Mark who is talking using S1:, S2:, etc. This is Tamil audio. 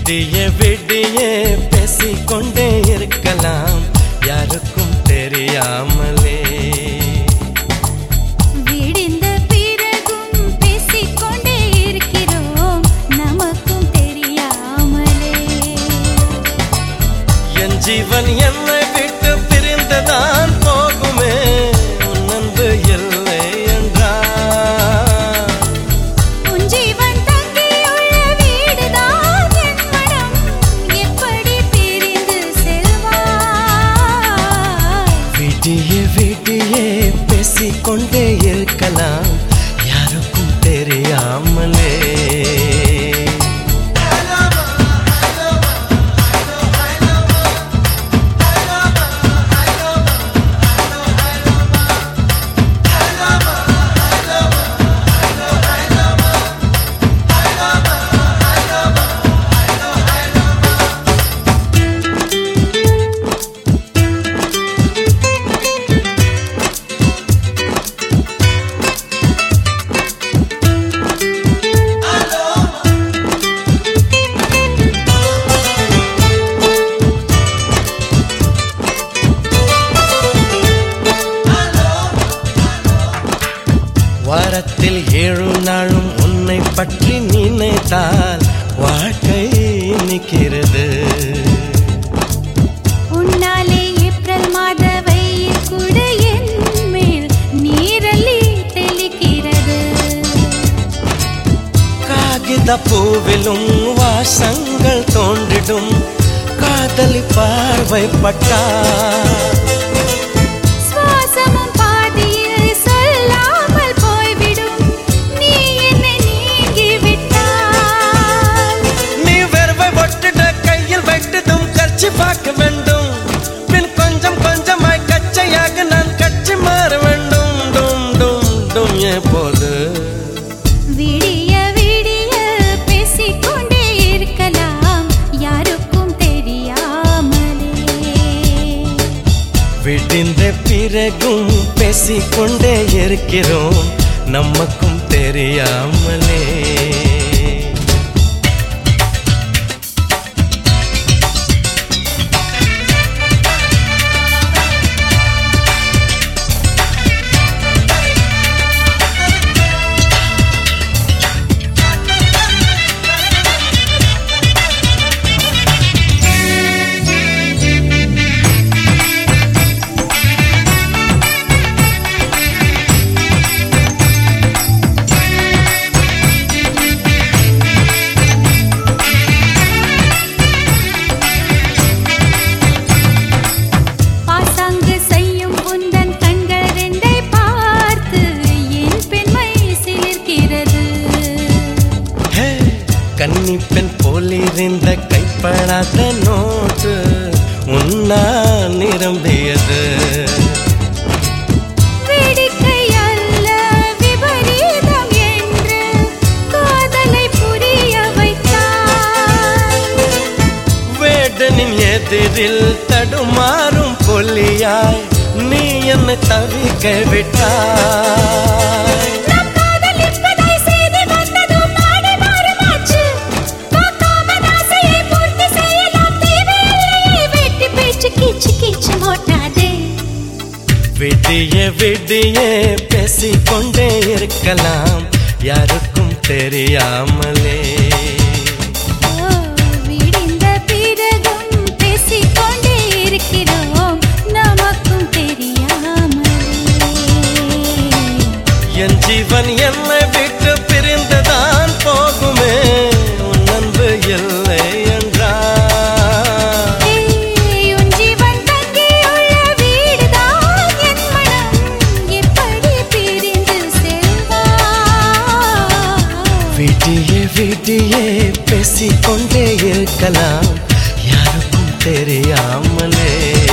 S1: விடிய விடிய பேசிக்கொண்டே இருக்கலாம் யாருக்கும் தெரியாமலே
S2: விடிந்த பிறகும் பேசிக்கொண்டே இருக்கிறோம் நமக்கும் தெரியாமலே
S1: என் ஜீவன் என்னை விட்டு பிரிந்துதான் போகுமே உன் அன்பு இல்லை என்றால்
S2: உன் ஜீவன் தங்கியுள்ள வீடுதான் என் மனம் எப்படி பிரிந்து செல்வாய்
S1: விடிய விடிய பேசிக்கொண்டே இருக்கலாம் யாருக்கும் தெரியாமலே வாரத்தில் ஏழு நாளும் உன்னை பற்றி நினைத்தால் வாழ்க்கை நிற்கிறது
S2: உன்னாலே ஏப்ரல் மாத வெயில் கூட என் மேல் நீரலி தெளிக்கிறது
S1: காகித பூவிலும் வாசங்கள் தோன்றிடும் காதலி பார்வைப்பட்டார்
S2: சுவாசமும் பாதியில் சொல்லாமல் போய்விடும் நீ என்னை நீங்கி விட்டால்
S1: நீ வெறுவை ஒட்டிட கையில் வெட்டதும் கட்சி பார்க்க வேண்டும் பின் கொஞ்சம் கொஞ்சமாய் கச்சையாக நான் கட்சி மாற வேண்டும் டும் டும் டும் எப்போது
S2: விடிய விடிய பேசிக்கொண்டே இருக்கலாம் யாருக்கும் தெரியாமலே
S1: விடிந்த பிறகும் பேசிக்கொண்டே இருக்கிறோம் நமக்கும் தெரியாமலே
S2: பாசாங்கு செய்யும் உந்தன் கண்கள் ரெண்டை பார்த்து என் பெண்மை சிலிர்க்கிறது
S1: ஹே, கன்னி பெண் போலிருந்த கைப்படாத நோட்டு உன்னா நிரம்பியது
S2: வேடிக்கை அல்ல விபரீதம் என்று காதலை புரிய வைத்தாய்
S1: வேடனின் எதிரில் தடுமாறும் பொல்லியாய் நீ என்னை தவிக்க விட்டாய்
S2: நம் காதல் இப்பதை செய்தி வந்ததும் நாடு மாறுமாச்சு. பார்க்காமல் ஆசையை பூர்த்தி செய்யலாம் தேவையில்லையே. வெட்டி பேச்சு கீச்சு கீச்சு ஓட்டாதே.
S1: விடிய விடிய பேசிக்கொண்டே இருக்கலாம் யாருக்கும் தெரியாமலே
S2: ஓ, விடிந்த பிறகும் பேசிக்கொண்டே இருக்கிறோம் நமக்கும் தெரியாமலே
S1: என் ஜீவன் என்னை விட்டு பிரிந்துதான் போகுமே உன் அன்பு இல்லை என்றால்
S2: ஏய், உன் ஜீவன் தங்கியுள்ள வீடுதான் என் மனம் எப்படி பிரிந்து செல்வாய்?
S1: விடிய விடிய பேசிக்கொண்டே இருக்கலாம் யாருக்கும் தெரியாமலே